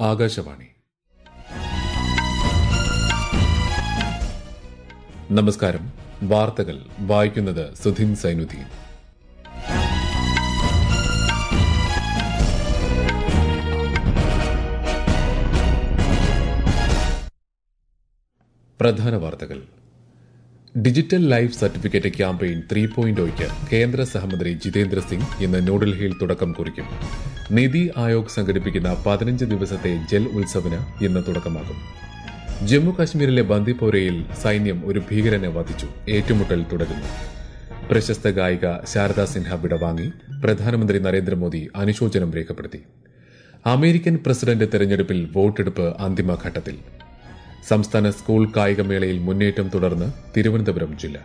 ആകാശവാണി നമസ്കാരം വാർത്തകൾ വായിക്കുന്നത് സുധിൻ സൈനുദ്ദീൻ പ്രധാന വാർത്തകൾ digital life certificate campaign three point ഒയ്ക്ക് കേന്ദ്ര സഹമന്ത്രി ജിതേന്ദ്ര സിംഗ് ഇന്ന് ന്യൂഡൽഹിയിൽ തുടക്കം കുറിക്കും നിതി ആയോഗ് സംഘടിപ്പിക്കുന്ന പതിനഞ്ച് ദിവസത്തെ ജൽ ഉത്സവിന് ഇന്ന് തുടക്കമാകും ജമ്മു കാശ്മീരിലെ ബന്ദിപ്പോരയിൽ സൈന്യം ഒരു ഭീകരനെ വധിച്ചു ഏറ്റുമുട്ടൽ തുടരുന്നു പ്രശസ്ത ഗായിക ശാരദാ സിൻഹ വിടവാങ്ങി പ്രധാനമന്ത്രി നരേന്ദ്രമോദി അനുശോചനം രേഖപ്പെടുത്തി അമേരിക്കൻ പ്രസിഡന്റ് തെരഞ്ഞെടുപ്പിൽ വോട്ടെടുപ്പ് അന്തിമഘട്ടത്തിൽ സംസ്ഥാന സ്കൂൾ കായികമേളയിൽ മുന്നേറ്റം തുടർന്ന് തിരുവനന്തപുരം ജില്ല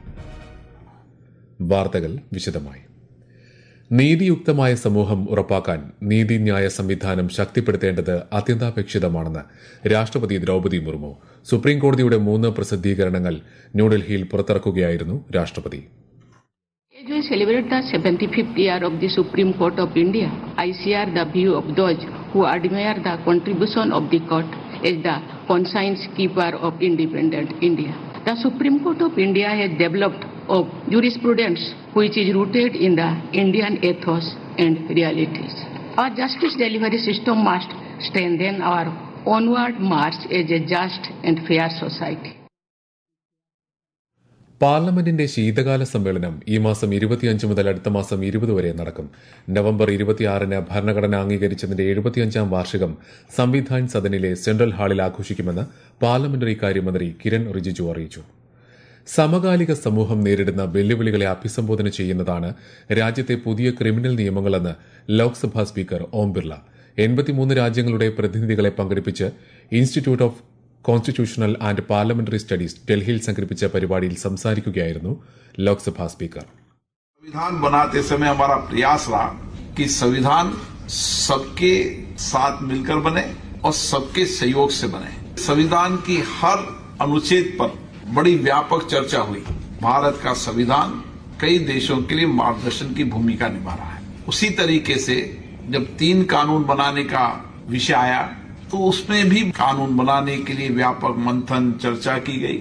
വാർത്തകൾ വിശദമായി നീതിയുക്തമായ സമൂഹം ഉറപ്പാക്കാൻ നീതിന്യായ സംവിധാനം ശക്തിപ്പെടുത്തേണ്ടത് അത്യന്താപേക്ഷിതമാണെന്ന് രാഷ്ട്രപതി ദ്രൌപതി മുർമു സുപ്രീംകോടതിയുടെ മൂന്ന് പ്രസിദ്ധീകരണങ്ങൾ ന്യൂഡൽഹിയിൽ പുറത്തിറക്കുകയായിരുന്നു രാഷ്ട്രപതി As we celebrate the 75th year of the Supreme Court of India, I share the view of those who admire the contribution of the court as the conscience keeper of independent India. The Supreme Court of India has developed a jurisprudence which is rooted in the Indian ethos and realities. Our justice delivery system must strengthen our onward march as a just and fair society. പാർലമെന്റിന്റെ ശീതകാല സമ്മേളനം ഈ മാസം ഇരുപത്തിയഞ്ച് മുതൽ അടുത്ത മാസം ഇരുപത് വരെ നടക്കും നവംബർ ഇരുപത്തിയാറിന് ഭരണഘടന അംഗീകരിച്ചതിന്റെ എഴുപത്തിയഞ്ചാം വാർഷികം സംവിധാൻ സദനിലെ സെൻട്രൽ ഹാളിൽ ആഘോഷിക്കുമെന്ന് പാർലമെന്ററി കാര്യമന്ത്രി കിരൺ റിജിജു അറിയിച്ചു സമകാലിക സമൂഹം നേരിടുന്ന വെല്ലുവിളികളെ അഭിസംബോധന ചെയ്യുന്നതാണ് രാജ്യത്തെ പുതിയ ക്രിമിനൽ നിയമങ്ങളെന്ന് ലോക്സഭാ സ്പീക്കർ ഓം ബിർള എൺപത്തിമൂന്ന് രാജ്യങ്ങളുടെ പ്രതിനിധികളെ പങ്കെടുപ്പിച്ച് institute of constitutional and parliamentary studies ഡൽഹിയിൽ സംഘടിപ്പിച്ച പരിപാടിയിൽ സംസാരിക്കുകയായിരുന്നു ലോക്സഭാ സ്പീക്കർ संविधान बनाते समय हमारा प्रयास रहा कि संविधान सबके साथ मिलकर बने और सबके सहयोग से बने संविधान की हर अनुच्छेद पर बड़ी व्यापक चर्चा हुई भारत का संविधान कई देशों के लिए मार्गदर्शन की भूमिका निभा रहा है उसी तरीके से जब तीन कानून बनाने का विषय आया तो उसमें भी कानून बनाने के लिए व्यापक मंथन चर्चा की गई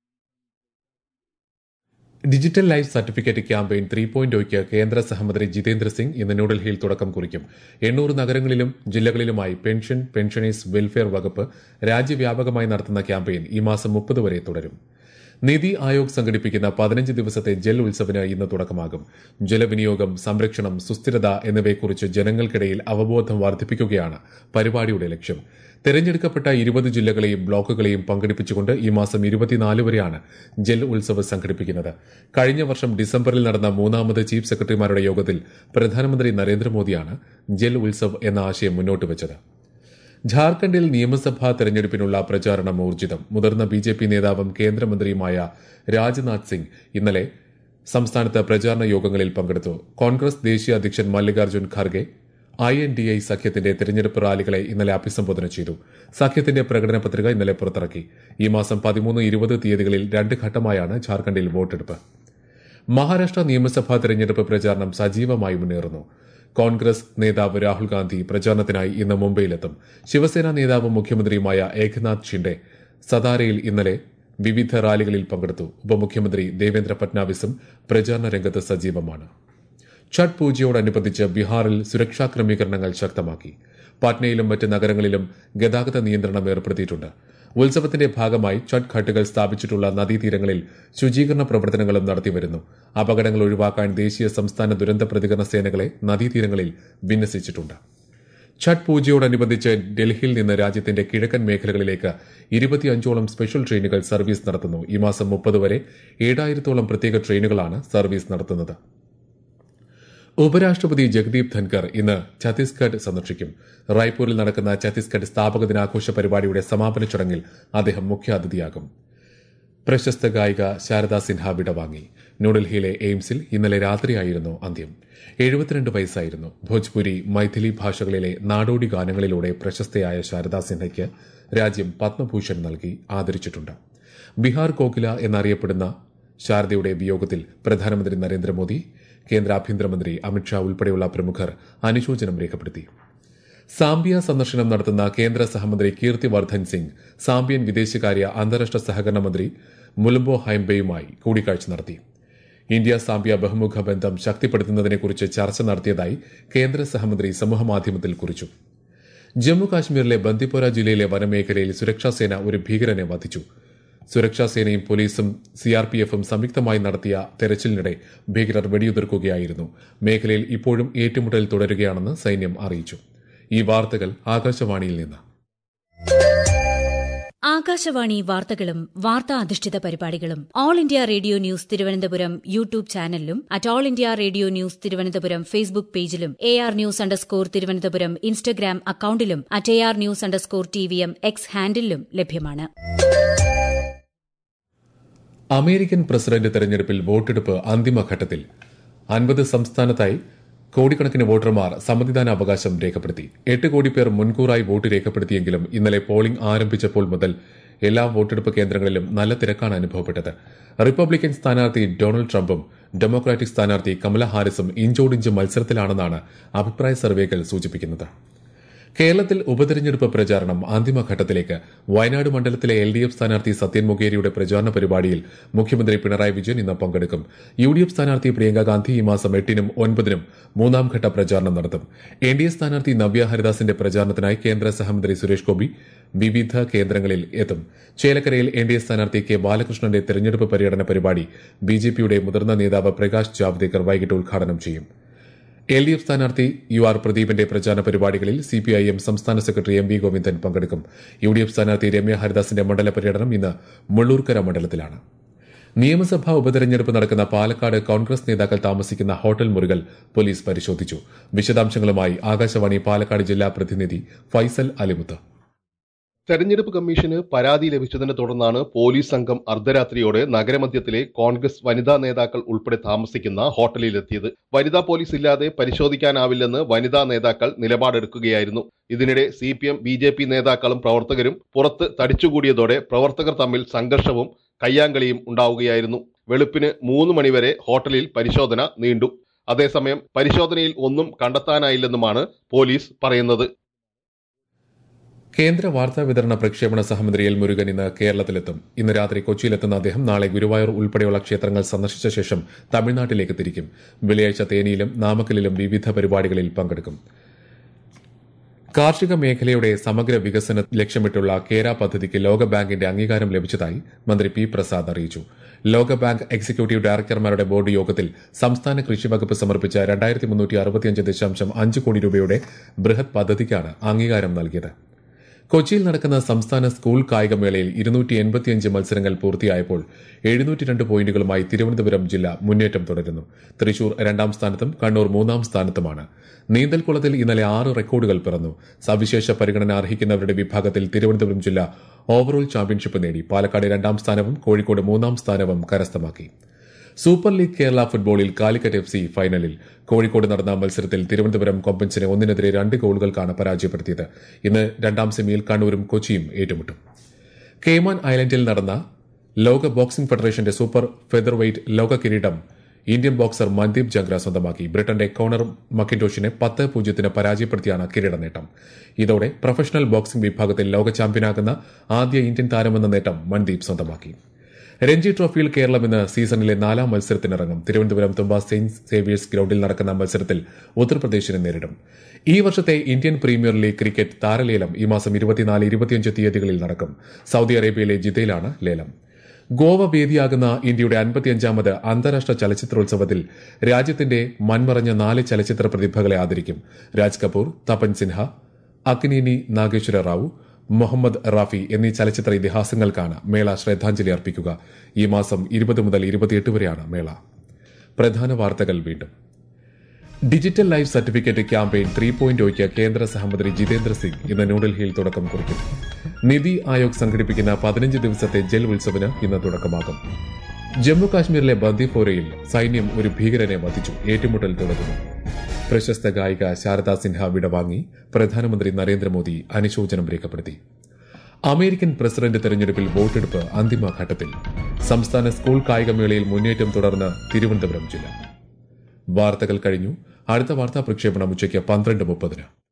digital life certificate campaign three point ഒയ്ക്ക് കേന്ദ്ര സഹമന്ത്രി ജിതേന്ദ്ര സിംഗ് ഇന്ന് ന്യൂഡൽഹിയിൽ തുടക്കം കുറിക്കും എണ്ണൂറ് നഗരങ്ങളിലും ജില്ലകളിലുമായി പെൻഷൻ പെൻഷനേഴ്സ് വെൽഫെയർ വകുപ്പ് രാജ്യവ്യാപകമായി നടത്തുന്ന ക്യാമ്പയിൻ ഈ മാസം മുപ്പത് വരെ തുടരും നിതി ആയോഗ് സംഘടിപ്പിക്കുന്ന പതിനഞ്ച് ദിവസത്തെ ജൽ ഉത്സവിന് ഇന്ന് തുടക്കമാകും ജലവിനിയോഗം സംരക്ഷണം സുസ്ഥിരത എന്നിവയെക്കുറിച്ച് ജനങ്ങൾക്കിടയിൽ അവബോധം വർദ്ധിപ്പിക്കുകയാണ് പരിപാടിയുടെ ലക്ഷ്യം തെരഞ്ഞെടുക്കപ്പെട്ട ഇരുപത് ജില്ലകളെയും ബ്ലോക്കുകളെയും പങ്കെടുപ്പിച്ചുകൊണ്ട് ഈ മാസം ഇരുപത്തിനാല് വരെയാണ് ജൽ ഉത്സവ് സംഘടിപ്പിക്കുന്നത് കഴിഞ്ഞ വർഷം ഡിസംബറിൽ നടന്ന മൂന്നാമത് ചീഫ് സെക്രട്ടറിമാരുടെ യോഗത്തിൽ പ്രധാനമന്ത്രി നരേന്ദ്രമോദിയാണ് ജൽ ഉത്സവ് എന്ന ആശയം മുന്നോട്ട് വച്ചത് ഝാർഖണ്ഡിൽ നിയമസഭാ തെരഞ്ഞെടുപ്പിനുള്ള പ്രചാരണം ഊർജിതം മുതിർന്ന ബി ജെ പി നേതാവും കേന്ദ്രമന്ത്രിയുമായ രാജ്നാഥ് സിംഗ് ഇന്നലെ സംസ്ഥാനത്ത് പ്രചാരണ യോഗങ്ങളിൽ പങ്കെടുത്തു കോൺഗ്രസ് ദേശീയ അധ്യക്ഷൻ Mallikarjun Kharge I N D I സഖ്യത്തിന്റെ തെരഞ്ഞെടുപ്പ് റാലികളെ ഇന്നലെ അഭിസംബോധന ചെയ്തു സഖ്യത്തിന്റെ പ്രകടന പത്രിക ഇന്നലെ പുറത്തിറക്കി ഈ മാസം പതിമൂന്ന് ഇരുപത് തീയതികളിൽ രണ്ട് ഘട്ടമായാണ് ഝാർഖണ്ഡിൽ വോട്ടെടുപ്പ് മഹാരാഷ്ട്ര നിയമസഭാ തെരഞ്ഞെടുപ്പ് പ്രചാരണം സജീവമായി മുന്നേറുന്നു കോൺഗ്രസ് നേതാവ് രാഹുൽ ഗാന്ധി പ്രചാരണത്തിനായി ഇന്ന് മുംബൈയിലെത്തും ശിവസേന നേതാവും മുഖ്യമന്ത്രിയുമായ ഏകനാഥ് ഷിൻഡെ സതാരയിൽ ഇന്നലെ വിവിധ റാലികളിൽ പങ്കെടുത്തു ഉപമുഖ്യമന്ത്രി ദേവേന്ദ്ര ഫട്നാവിസും പ്രചാരണ രംഗത്ത് സജീവമാണ് ഛഠ് പൂജയോടനുബന്ധിച്ച് ബീഹാറിൽ സുരക്ഷാ ക്രമീകരണങ്ങൾ ശക്തമാക്കി പാറ്റ്നയിലും മറ്റ് നഗരങ്ങളിലും ഗതാഗത നിയന്ത്രണം ഏർപ്പെടുത്തിയിട്ടുണ്ട് ഉത്സവത്തിന്റെ ഭാഗമായി ഛഠ് ഘട്ടുകൾ സ്ഥാപിച്ചിട്ടുള്ള നദീതീരങ്ങളിൽ ശുചീകരണ പ്രവർത്തനങ്ങളും നടത്തിവരുന്നു അപകടങ്ങൾ ഒഴിവാക്കാൻ ദേശീയ സംസ്ഥാന ദുരന്ത പ്രതികരണ സേനകളെ നദീതീരങ്ങളിൽ വിന്യസിച്ചിട്ടുണ്ട് ഛഠ് പൂജയോടനുബന്ധിച്ച് ഡൽഹിയിൽ നിന്ന് രാജ്യത്തിന്റെ കിഴക്കൻ മേഖലകളിലേക്ക് ഇരുപത്തിയഞ്ചോളം സ്പെഷ്യൽ ട്രെയിനുകൾ സർവീസ് നടത്തുന്നു ഈ മാസം മുപ്പത് വരെ ഏഴായിരത്തോളം പ്രത്യേക ട്രെയിനുകളാണ് സർവീസ് നടത്തുന്നത് ഉപരാഷ്ട്രപതി ജഗദീപ് ധൻകർ ഇന്ന് ഛത്തീസ്ഗഡ് സന്ദർശിക്കും റായ്പൂരിൽ നടക്കുന്ന ഛത്തീസ്ഗഡ് സ്ഥാപക ദിനാഘോഷ പരിപാടിയുടെ സമാപന ചടങ്ങിൽ അദ്ദേഹം മുഖ്യാതിഥിയാകും പ്രശസ്ത ഗായിക ശാരദാ സിൻഹ വിടവാങ്ങി ന്യൂഡൽഹിയിലെ എയിംസിൽ ഇന്നലെ രാത്രിയായിരുന്നു അന്ത്യം എഴുപത്തിരണ്ട് വയസ്സായിരുന്നു ഭോജ്പുരി മൈഥിലി ഭാഷകളിലെ നാടോടി ഗാനങ്ങളിലൂടെ പ്രശസ്തയായ ശാരദാ സിൻഹയ്ക്ക് രാജ്യം പത്മഭൂഷൺ നൽകി ആദരിച്ചിട്ടുണ്ട് ബീഹാർ കോകില എന്നറിയപ്പെടുന്ന ശാരദയുടെ വിയോഗത്തിൽ പ്രധാനമന്ത്രി നരേന്ദ്രമോദി കേന്ദ്ര ആഭ്യന്തരമന്ത്രി അമിത്ഷാ ഉൾപ്പെടെയുള്ള പ്രമുഖർ അനുശോചനം രേഖപ്പെടുത്തി സാംബിയ സന്ദർശനം നടത്തുന്ന കേന്ദ്ര സഹമന്ത്രി കീർത്തിവർദ്ധൻ സിംഗ് സാംബിയൻ വിദേശകാര്യ അന്താരാഷ്ട്ര സഹകരണ മന്ത്രി മുലംബോ ഹൈംബെയുമായി കൂടിക്കാഴ്ച നടത്തി ഇന്ത്യ സാംബിയ ബഹുമുഖ ബന്ധം ശക്തിപ്പെടുത്തുന്നതിനെക്കുറിച്ച് ചർച്ച നടത്തിയതായി കേന്ദ്ര സഹമന്ത്രി സമൂഹമാധ്യമത്തിൽ കുറിച്ചു ജമ്മു കാശ്മീരിലെ ബന്ദിപ്പോര ജില്ലയിലെ വനമേഖലയിൽ സുരക്ഷാസേന ഒരു ഭീകരനെ വധിച്ചു സുരക്ഷാസേനയും പോലീസും സിആർപിഎഫും സംയുക്തമായി നടത്തിയ തെരച്ചിലിനിടെ ഭീകരർ വെടിയുതിർക്കുകയായിരുന്നു മേഖലയിൽ ഇപ്പോഴും ഏറ്റുമുട്ടൽ തുടരുകയാണെന്ന് സൈന്യം അറിയിച്ചു ഈ വാർത്തകൾ ആകാശവാണിയിൽ നിന്ന് ആകാശവാണി വാർത്തകളും വാർത്താ അധിഷ്ഠിത പരിപാടികളും all India radio news Thiruvananthapuram YouTube ചാനലിലും at all India radio news Thiruvananthapuram Facebook പേജിലും A R news underscore Thiruvananthapuram Instagram അക്കൌണ്ടിലും at A R news underscore T V M X ഹാൻഡിലും ലഭ്യമാണ് അമേരിക്കൻ പ്രസിഡന്റ് തെരഞ്ഞെടുപ്പിൽ വോട്ടെടുപ്പ് അന്തിമഘട്ടത്തിൽ അൻപത് സംസ്ഥാനത്തായി കോടിക്കണക്കിന് വോട്ടർമാർ സമ്മതിദാന അവകാശം രേഖപ്പെടുത്തി എട്ട് കോടി പേർ മുൻകൂറായി വോട്ട് രേഖപ്പെടുത്തിയെങ്കിലും ഇന്നലെ പോളിംഗ് ആരംഭിച്ചപ്പോൾ മുതൽ എല്ലാ വോട്ടെടുപ്പ് കേന്ദ്രങ്ങളിലും നല്ല തിരക്കാണ് അനുഭവപ്പെട്ടത് റിപ്പബ്ലിക്കൻ സ്ഥാനാർത്ഥി ഡൊണാൾഡ് ട്രംപും ഡെമോക്രാറ്റിക് സ്ഥാനാർത്ഥി കമല ഹാരിസും ഇഞ്ചോടിഞ്ച് മത്സരത്തിലാണെന്നാണ് അഭിപ്രായ സർവേകൾ സൂചിപ്പിക്കുന്നത് കേരളത്തിൽ ഉപതെരഞ്ഞെടുപ്പ് പ്രചാരണം അന്തിമഘട്ടത്തിലേക്ക് വയനാട് മണ്ഡലത്തിലെ എൽ ഡി എഫ് സ്ഥാനാർത്ഥി സത്യൻ മുഖേരിയുടെ പ്രചാരണ പരിപാടിയിൽ മുഖ്യമന്ത്രി പിണറായി വിജയൻ ഇന്ന് പങ്കെടുക്കും യു ഡി എഫ് സ്ഥാനാർത്ഥി പ്രിയങ്ക ഗാന്ധി ഈ മാസം എട്ടിനും ഒൻപതിനും മൂന്നാം ഘട്ട പ്രചാരണം നടത്തും എൻ ഡി എ സ്ഥാനാർത്ഥി നവ്യ ഹരിദാസിന്റെ പ്രചാരണത്തിനായി കേന്ദ്ര സഹമന്ത്രി സുരേഷ് ഗോപി വിവിധ കേന്ദ്രങ്ങളിൽ എത്തും ചേലക്കരയിൽ എൻ ഡി എ സ്ഥാനാർത്ഥി കെ ബാലകൃഷ്ണന്റെ തെരഞ്ഞെടുപ്പ് പര്യടന പരിപാടി ബി ജെ പിയുടെ മുതിർന്ന നേതാവ് പ്രകാശ് ജാവ്ദേക്കർ വൈകിട്ട് ഉദ്ഘാടനം ചെയ്യും എൽ ഡി എഫ് സ്ഥാനാർത്ഥി യു ആർ പ്രദീപിന്റെ പ്രചാരണ പരിപാടികളിൽ സിപിഐഎം സംസ്ഥാന സെക്രട്ടറി എം വി ഗോവിന്ദൻ പങ്കെടുക്കും യു ഡി എഫ് സ്ഥാനാർത്ഥി രമ്യ ഹരിദാസിന്റെ മണ്ഡല പര്യടനം ഇന്ന് മുള്ളൂർക്കര മണ്ഡലത്തിലാണ് നിയമസഭാ ഉപതെരഞ്ഞെടുപ്പ് നടക്കുന്ന പാലക്കാട് കോൺഗ്രസ് നേതാക്കൾ താമസിക്കുന്ന ഹോട്ടൽ മുറികൾ പോലീസ് പരിശോധിച്ചു വിശദാംശങ്ങളുമായി ആകാശവാണി പാലക്കാട് ജില്ലാ പ്രതിനിധി ഫൈസൽ അലിമുത്ത് തെരഞ്ഞെടുപ്പ് കമ്മീഷന് പരാതി ലഭിച്ചതിനെ തുടർന്നാണ് പോലീസ് സംഘം അർദ്ധരാത്രിയോടെ നഗരമധ്യത്തിലെ കോൺഗ്രസ് വനിതാ നേതാക്കൾ ഉൾപ്പെടെ താമസിക്കുന്ന ഹോട്ടലിലെത്തിയത് വനിതാ പോലീസ് ഇല്ലാതെ പരിശോധിക്കാനാവില്ലെന്ന് വനിതാ നേതാക്കൾ നിലപാടെടുക്കുകയായിരുന്നു ഇതിനിടെ C P M B J P നേതാക്കളും പ്രവർത്തകരും പുറത്ത് തടിച്ചുകൂടിയതോടെ പ്രവർത്തകർ തമ്മിൽ സംഘർഷവും കയ്യാങ്കളിയും ഉണ്ടാവുകയായിരുന്നു വെളുപ്പിന് മൂന്ന് മണിവരെ ഹോട്ടലിൽ പരിശോധന നീണ്ടു അതേസമയം പരിശോധനയിൽ ഒന്നും കണ്ടെത്താനായില്ലെന്നുമാണ് പോലീസ് പറയുന്നത് കേന്ദ്ര വാർത്താ വിതരണ പ്രക്ഷേപണ സഹമന്ത്രി എൽ മുരുകൻ ഇന്ന് കേരളത്തിലെത്തും ഇന്ന് രാത്രി കൊച്ചിയിലെത്തുന്ന അദ്ദേഹം നാളെ ഗുരുവായൂർ ഉൾപ്പെടെയുള്ള ക്ഷേത്രങ്ങൾ സന്ദർശിച്ച ശേഷം തമിഴ്നാട്ടിലേക്ക് തിരിക്കും വെള്ളിയാഴ്ച തേനിയിലും നാമക്കലിലും വിവിധ പരിപാടികളിൽ പങ്കെടുക്കും കാർഷിക മേഖലയുടെ സമഗ്ര വികസന ലക്ഷ്യമിട്ടുള്ള കേര പദ്ധതിക്ക് ലോകബാങ്കിന്റെ അംഗീകാരം ലഭിച്ചതായി മന്ത്രി പി പ്രസാദ് അറിയിച്ചു ലോകബാങ്ക് എക്സിക്യൂട്ടീവ് ഡയറക്ടർമാരുടെ ബോർഡ് യോഗത്തിൽ സംസ്ഥാന കൃഷി വകുപ്പ് സമർപ്പിച്ച രണ്ടായിരത്തി മുന്നൂറ്റി അറുപത്തിയഞ്ച് ദശാംശം അഞ്ച് കോടി രൂപയുടെ ബൃഹത് പദ്ധതിക്കാണ് അംഗീകാരം നൽകിയത് കൊച്ചിയിൽ നടക്കുന്ന സംസ്ഥാന സ്കൂൾ കായികമേളയിൽ ഇരുന്നൂറ്റി എൺപത്തിയഞ്ച് മത്സരങ്ങൾ പൂർത്തിയായപ്പോൾ എഴുന്നൂറ്റി രണ്ട് പോയിന്റുകളുമായി തിരുവനന്തപുരം ജില്ല മുന്നേറ്റം തുടരുന്നു തൃശൂർ രണ്ടാം സ്ഥാനത്തും കണ്ണൂർ മൂന്നാം സ്ഥാനത്തുമാണ് നീന്തൽക്കുളത്തിൽ ഇന്നലെ ആറ് റെക്കോർഡുകൾ പിറന്നു സവിശേഷ പരിഗണന അർഹിക്കുന്നവരുടെ വിഭാഗത്തിൽ തിരുവനന്തപുരം ജില്ല ഓവറോൾ ചാമ്പ്യൻഷിപ്പ് നേടി പാലക്കാട് രണ്ടാം സ്ഥാനവും കോഴിക്കോട് മൂന്നാം സ്ഥാനവും കരസ്ഥമാക്കി സൂപ്പർ ലീഗ് കേരള ഫുട്ബോളിൽ കാലിക്കറ്റ് എഫ് സി ഫൈനലിൽ കോഴിക്കോട് നടന്ന മത്സരത്തിൽ തിരുവനന്തപുരം കൊമ്പൻസിനെ ഒന്നിനെതിരെ രണ്ട് ഗോളുകൾക്കാണ് പരാജയപ്പെടുത്തിയത് ഇന്ന് രണ്ടാം സെമിയിൽ കണ്ണൂരും കൊച്ചിയും ഏറ്റുമുട്ടും കേമാൻ ഐലൻഡിൽ നടന്ന ലോക ബോക്സിംഗ് ഫെഡറേഷന്റെ സൂപ്പർ ഫെദർ വെയ്റ്റ് ലോക കിരീടം ഇന്ത്യൻ ബോക്സർ മൻദീപ് ജംഗ്ര സ്വന്തമാക്കി ബ്രിട്ടന്റെ കോണർ മക്കിൻഡോഷിനെ പത്ത് പൂജ്യത്തിന് പരാജയപ്പെടുത്തിയാണ് കിരീട നേട്ടം ഇതോടെ പ്രൊഫഷണൽ ബോക്സിംഗ് വിഭാഗത്തിൽ ലോക ചാമ്പ്യനാകുന്ന ആദ്യ ഇന്ത്യൻ താരമെന്ന നേട്ടം മൻദീപ് സ്വന്തമാക്കി രഞ്ജി ട്രോഫിയിൽ കേരളം ഇന്ന് സീസണിലെ നാലാം മത്സരത്തിനിറങ്ങും തിരുവനന്തപുരം തുമ്പ സെയിന്റ് സേവിയേഴ്സ് ഗ്രൌണ്ടിൽ നടക്കുന്ന മത്സരത്തിൽ ഉത്തർപ്രദേശിനെ നേരിടും ഈ വർഷത്തെ ഇന്ത്യൻ പ്രീമിയർ ലീഗ് ക്രിക്കറ്റ് താരലേലം ഈ മാസം ഇരുപത്തിനാല് ഇരുപത്തിയഞ്ച് തീയതികളിൽ നടക്കും സൌദി അറേബ്യയിലെ ജിദ്ദയിലാണ് ലേലം ഗോവ വേദിയാകുന്ന ഇന്ത്യയുടെ അൻപത്തിയഞ്ചാമത് അന്താരാഷ്ട്ര ചലച്ചിത്രോത്സവത്തിൽ രാജ്യത്തിന്റെ മൺമറഞ്ഞ നാല് ചലച്ചിത്ര പ്രതിഭകളെ ആദരിക്കും രാജ് കപൂർ തപൻ സിൻഹ അഗ്നീനി നാഗേശ്വര റാവു മുഹമ്മദ് റാഫി എന്നീ ചലച്ചിത്ര ഇതിഹാസങ്ങൾക്കാണ് മേള ശ്രദ്ധാഞ്ജലി അർപ്പിക്കുക ഈ മാസം ഇരുപത് മുതൽ ഇരുപത്തിയെട്ട് വരെയാണ് മേള പ്രധാന വാർത്തകൾ വീണ്ടും digital life certificate campaign three point ഒയ്ക്ക് കേന്ദ്ര സഹമന്ത്രി ജിതേന്ദ്ര സിംഗ് ഇന്ന് ന്യൂഡൽഹിയിൽ തുടക്കം കുറിക്കും നിതി ആയോഗ് സംഘടിപ്പിക്കുന്ന പതിനഞ്ച് ദിവസത്തെ ജൽ ഉത്സവിന് ഇന്ന് തുടക്കമാകും ജമ്മു കാശ്മീരിലെ ബന്ദിപ്പോരയിൽ സൈന്യം ഒരു ഭീകരനെ വധിച്ചു ഏറ്റുമുട്ടൽ തുടരുന്നു പ്രശസ്ത ഗായിക ശാരദാ സിൻഹ വിടവാങ്ങി പ്രധാനമന്ത്രി നരേന്ദ്രമോദി അനുശോചനം രേഖപ്പെടുത്തി അമേരിക്കൻ പ്രസിഡന്റ് തെരഞ്ഞെടുപ്പിൽ വോട്ടെടുപ്പ് അന്തിമഘട്ടത്തിൽ സംസ്ഥാന സ്കൂൾ കായികമേളയിൽ മുന്നേറ്റം തുടർന്ന് തിരുവനന്തപുരം ജില്ല വാർത്തകൾ കഴിഞ്ഞു അടുത്ത വാർത്താ പ്രക്ഷേപണം ഉച്ചയ്ക്ക് പന്ത്രണ്ട് മുപ്പതിന്